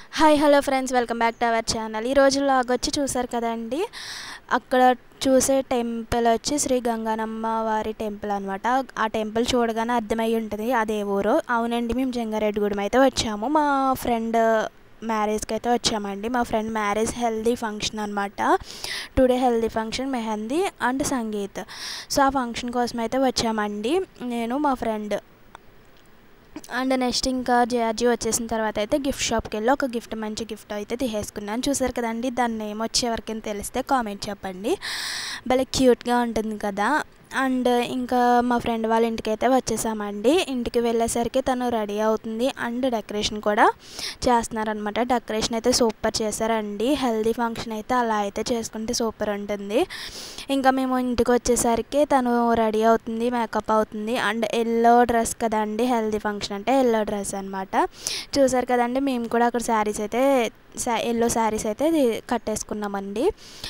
hi hello friends welcome back to our channel ఈ రోజు log వచ్చి చూసారు కదండి అక్కడ చూసే టెంపుల్ వచ్చి శ్రీ గంగానమ్మ వారి టెంపుల్ అనమాట ఆ టెంపుల్ చూడగానే అర్థమై ఉంటుంది అదే ఊరు అవునండి మేము జంగారెడ్డిగూడెం అయితే వచ్చాము మా ఫ్రెండ్ మ్యారేజ్కి అయితే వచ్చామండి మా ఫ్రెండ్ మ్యారేజ్ హెల్దీ ఫంక్షన్ అనమాట today haldi function mehndi and sangeet so ఆ ఫంక్షన్ కోసం అయితే వచ్చామండి నేను మా ఫ్రెండ్ అండ్ నెక్స్ట్ ఇంకా జార్జీ వచ్చేసిన తర్వాత అయితే గిఫ్ట్ షాప్కి వెళ్ళి ఒక గిఫ్ట్ మంచి గిఫ్ట్ అయితే తీసేసుకున్నాను చూసారు కదండి దాని నేమ్ వచ్చి ఎవరికైనా తెలిస్తే కామెంట్ చెప్పండి భలే క్యూట్గా ఉంటుంది కదా అండ్ ఇంకా మా ఫ్రెండ్ వాళ్ళ ఇంటికి అయితే వచ్చేసామండి ఇంటికి వెళ్ళేసరికి తను రెడీ అవుతుంది అండ్ డెకరేషన్ కూడా చేస్తున్నారనమాట డెకరేషన్ అయితే సూపర్ చేశారండి హెల్దీ ఫంక్షన్ అయితే అలా అయితే చేసుకుంటే సూపర్ ఉంటుంది ఇంకా మేము ఇంటికి వచ్చేసరికి తను రెడీ అవుతుంది మేకప్ అవుతుంది అండ్ ఎల్లో డ్రెస్ కదండి హెల్దీ ఫంక్షన్ అంటే ఎల్లో డ్రెస్ అనమాట చూసారు కదండి మేము కూడా అక్కడ శారీస్ అయితే ఎల్లో శారీస్ అయితే కట్టేసుకున్నామండి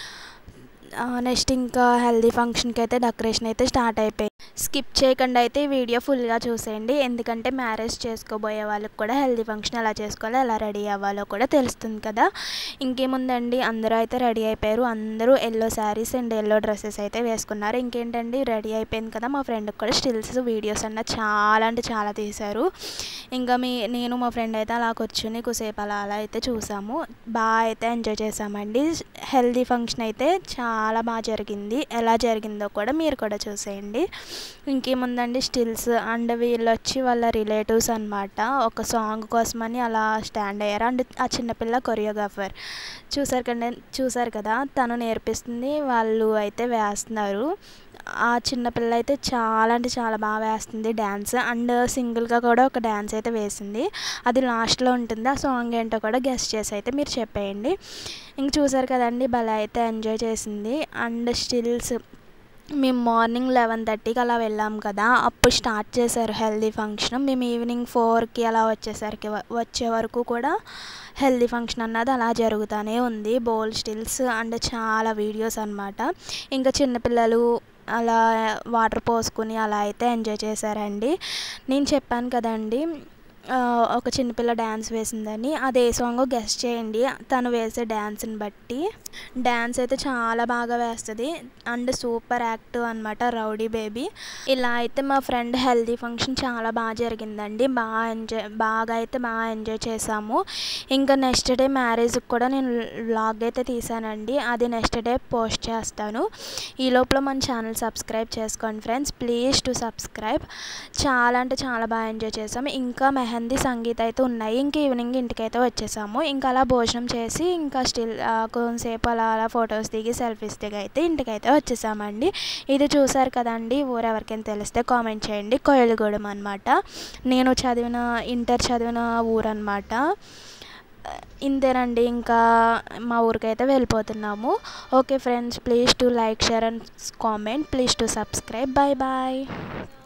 నెక్స్ట్ ఇంకా హెల్దీ ఫంక్షన్కి అయితే డెకరేషన్ అయితే స్టార్ట్ అయిపోయింది స్కిప్ చేయకుండా అయితే ఈ వీడియో ఫుల్గా చూసేయండి ఎందుకంటే మ్యారేజ్ చేసుకోబోయే వాళ్ళకి కూడా హెల్దీ ఫంక్షన్ ఎలా చేసుకోవాలో ఎలా రెడీ అవ్వాలో కూడా తెలుస్తుంది కదా ఇంకేముందండి అందరూ అయితే రెడీ అయిపోయారు అందరూ yellow saris and yellow dresses అయితే వేసుకున్నారు ఇంకేంటండి రెడీ అయిపోయింది కదా మా ఫ్రెండ్కి కూడా స్టిల్స్ వీడియోస్ అన్న చాలా అంటే చాలా తీశారు ఇంకా మీ నేను మా ఫ్రెండ్ అయితే అలా కూర్చుని కొద్దిసేపు అలా అలా అయితే చూసాము బాగా అయితే ఎంజాయ్ చేసామండి హెల్దీ ఫంక్షన్ అయితే చాలా బాగా జరిగింది ఎలా జరిగిందో కూడా మీరు కూడా చూసేయండి ఇంకేముందండి స్టిల్స్ అండ్ వీళ్ళు వచ్చి వాళ్ళ రిలేటివ్స్ అనమాట ఒక సాంగ్ కోసమని అలా స్టాండ్ అయ్యారు అండ్ ఆ చిన్నపిల్ల కొరియోగ్రాఫర్ చూసారు కదా చూసారు కదా తను నేర్పిస్తుంది వాళ్ళు అయితే వేస్తున్నారు ఆ చిన్నపిల్ల అయితే చాలా అంటే చాలా బాగా వేస్తుంది డ్యాన్స్ అండ్ సింగిల్గా కూడా ఒక డ్యాన్స్ అయితే వేసింది అది లాస్ట్లో ఉంటుంది ఆ సాంగ్ ఏంటో కూడా గెస్ట్ చేసి అయితే మీరు చెప్పేయండి ఇంక చూసారు కదండి భలే అయితే ఎంజాయ్ చేసింది అండ్ స్టిల్స్ మేము మార్నింగ్ లెవెన్ థర్టీకి అలా వెళ్ళాం కదా అప్పుడు స్టార్ట్ చేశారు హెల్దీ ఫంక్షన్ మేము ఈవినింగ్ ఫోర్కి అలా వచ్చేసరికి వచ్చే వరకు కూడా హెల్దీ ఫంక్షన్ అన్నది అలా జరుగుతూనే ఉంది బోల్ స్టిల్స్ అండ్ చాలా వీడియోస్ అనమాట ఇంకా చిన్నపిల్లలు అలా వాటర్ పోసుకుని అలా అయితే ఎంజాయ్ చేశారండి నేను చెప్పాను కదండి ఒక చిన్నపిల్ల డ్యాన్స్ వేసిందని అది ఏ సాంగ్ గెస్ట్ చేయండి తను వేసే డ్యాన్స్ని బట్టి డ్యాన్స్ అయితే చాలా బాగా వేస్తుంది అండ్ సూపర్ యాక్టివ్ అనమాట రౌడీ బేబీ ఇలా అయితే మా ఫ్రెండ్ హెల్దీ ఫంక్షన్ చాలా బాగా జరిగిందండి బాగా ఎంజాయ్ బాగా అయితే బాగా ఎంజాయ్ చేసాము ఇంకా నెక్స్ట్ డే మ్యారేజ్కి కూడా నేను వ్లాగ్ అయితే తీసానండి అది నెక్స్ట్ డే పోస్ట్ చేస్తాను ఈ లోపల మన ఛానల్ సబ్స్క్రైబ్ చేసుకోండి ఫ్రెండ్స్ ప్లీజ్ టు సబ్స్క్రైబ్ చాలా అంటే చాలా బాగా ఎంజాయ్ చేసాము ఇంకా మెహందీ సంగీత్ అయితే ఉన్నాయి ఇంకా ఈవినింగ్ ఇంటికైతే వచ్చేసాము ఇంకా అలా భోజనం చేసి ఇంకా స్టిల్ కొంతసేపు అలా అలా ఫొటోస్ దిగి సెల్ఫీస్ దిగి అయితే ఇంటికైతే వచ్చేసామండి ఇది చూసారు కదండి ఊరు ఎవరికైనా తెలిస్తే కామెంట్ చేయండి కోయలగూడెం అనమాట నేను చదివిన ఇంటర్ చదివిన ఊరు అనమాట ఇంతేనండి ఇంకా మా ఊరికైతే వెళ్ళిపోతున్నాము okay friends please to like share and comment please to subscribe bye bye